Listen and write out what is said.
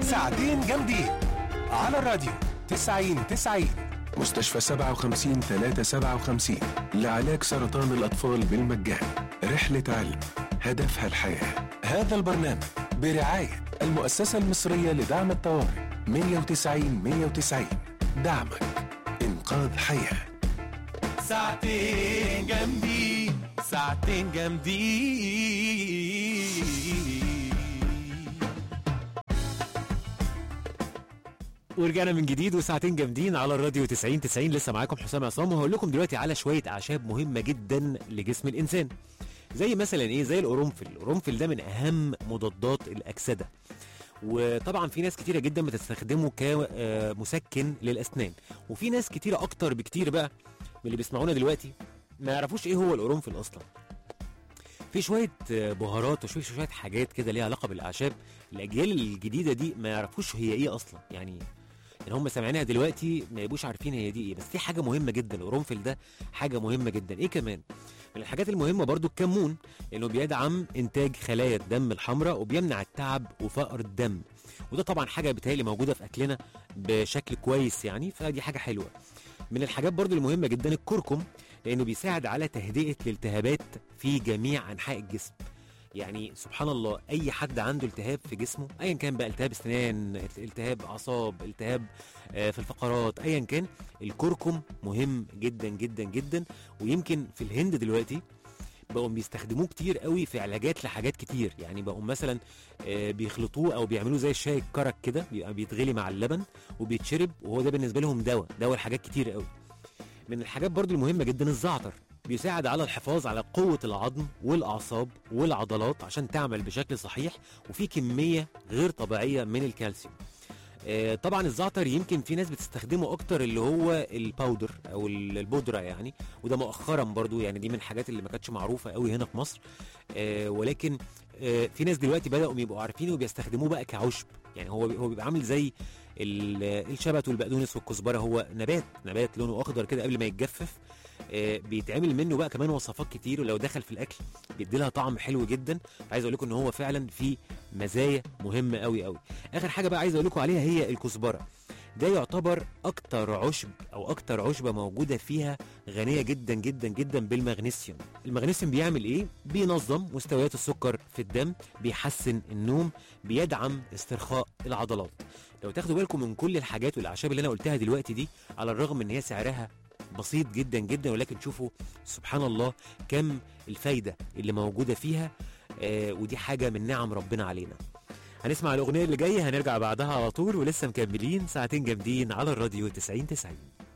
ساعتين جامدين على الراديو 90 90 مستشفى 57 357 لعلاج سرطان الأطفال بالمجان رحلة علم هدفها الحياة هذا البرنامج برعاية المؤسسة المصرية لدعم الطوارئ 190 190 دعمك إنقاذ حياة ساعتين جامدين ساعتين جامدين ورجعنا من جديد وساعتين جامدين على الراديو 90 90 لسه معاكم حسام عصام وهقول لكم دلوقتي على شويه اعشاب مهمه جدا لجسم الانسان زي مثلا ايه زي القرنفل القرنفل ده من اهم مضادات الاكسده وطبعا في ناس كتيره جدا بتستخدمه كمسكن للاسنان وفي ناس كتيره اكتر بكتير بقى من اللي بيسمعونا دلوقتي ما يعرفوش ايه هو القرنفل اصلا في شويه آه، بهارات وشويه شويه حاجات كده ليها علاقه بالاعشاب الاجيال الجديده دي ما يعرفوش هي ايه اصلا يعني ان هم سامعينها دلوقتي ما يبقوش عارفين هي دي ايه بس في حاجه مهمه جدا القرنفل ده حاجه مهمه جدا ايه كمان من الحاجات المهمه برضو الكمون لانه بيدعم انتاج خلايا الدم الحمراء وبيمنع التعب وفقر الدم وده طبعا حاجه بتهيألي موجوده في اكلنا بشكل كويس يعني فدي حاجه حلوه من الحاجات برضو المهمه جدا الكركم لانه بيساعد على تهدئه الالتهابات في جميع انحاء الجسم يعني سبحان الله اي حد عنده التهاب في جسمه ايا كان بقى التهاب اسنان التهاب اعصاب التهاب آه، في الفقرات ايا كان الكركم مهم جدا جدا جدا ويمكن في الهند دلوقتي بقوا بيستخدموه كتير قوي في علاجات لحاجات كتير يعني بقوا مثلا آه، بيخلطوه او بيعملوه زي الشاي الكرك كده بيبقى بيتغلي مع اللبن وبيتشرب وهو ده بالنسبه لهم دواء دواء لحاجات كتير قوي من الحاجات برضو المهمه جدا الزعتر بيساعد على الحفاظ على قوة العظم والأعصاب والعضلات عشان تعمل بشكل صحيح وفي كمية غير طبيعية من الكالسيوم آه، طبعا الزعتر يمكن في ناس بتستخدمه اكتر اللي هو الباودر او ال- البودره يعني وده مؤخرا برضو يعني دي من الحاجات اللي ما كانتش معروفه قوي هنا في مصر آه، ولكن آه، في ناس دلوقتي بداوا يبقوا عارفينه وبيستخدموه بقى كعشب يعني هو هو بيبقى عامل زي ال- الشبت والبقدونس والكزبره هو نبات نبات لونه اخضر كده قبل ما يتجفف آه، بيتعمل منه بقى كمان وصفات كتير ولو دخل في الاكل بيدي لها طعم حلو جدا عايز اقول لكم ان هو فعلا فيه مزايا مهمه قوي قوي اخر حاجه بقى عايز اقول لكم عليها هي الكزبره ده يعتبر اكتر عشب او اكتر عشبه موجوده فيها غنيه جدا جدا جدا بالمغنيسيوم المغنيسيوم بيعمل ايه بينظم مستويات السكر في الدم بيحسن النوم بيدعم استرخاء العضلات لو تاخدوا بالكم من كل الحاجات والاعشاب اللي انا قلتها دلوقتي دي على الرغم ان هي سعرها بسيط جدا جدا ولكن شوفوا سبحان الله كم الفايده اللي موجوده فيها آه ودي حاجه من نعم ربنا علينا هنسمع الاغنيه اللي جايه هنرجع بعدها على طول ولسه مكملين ساعتين جامدين على الراديو 90 90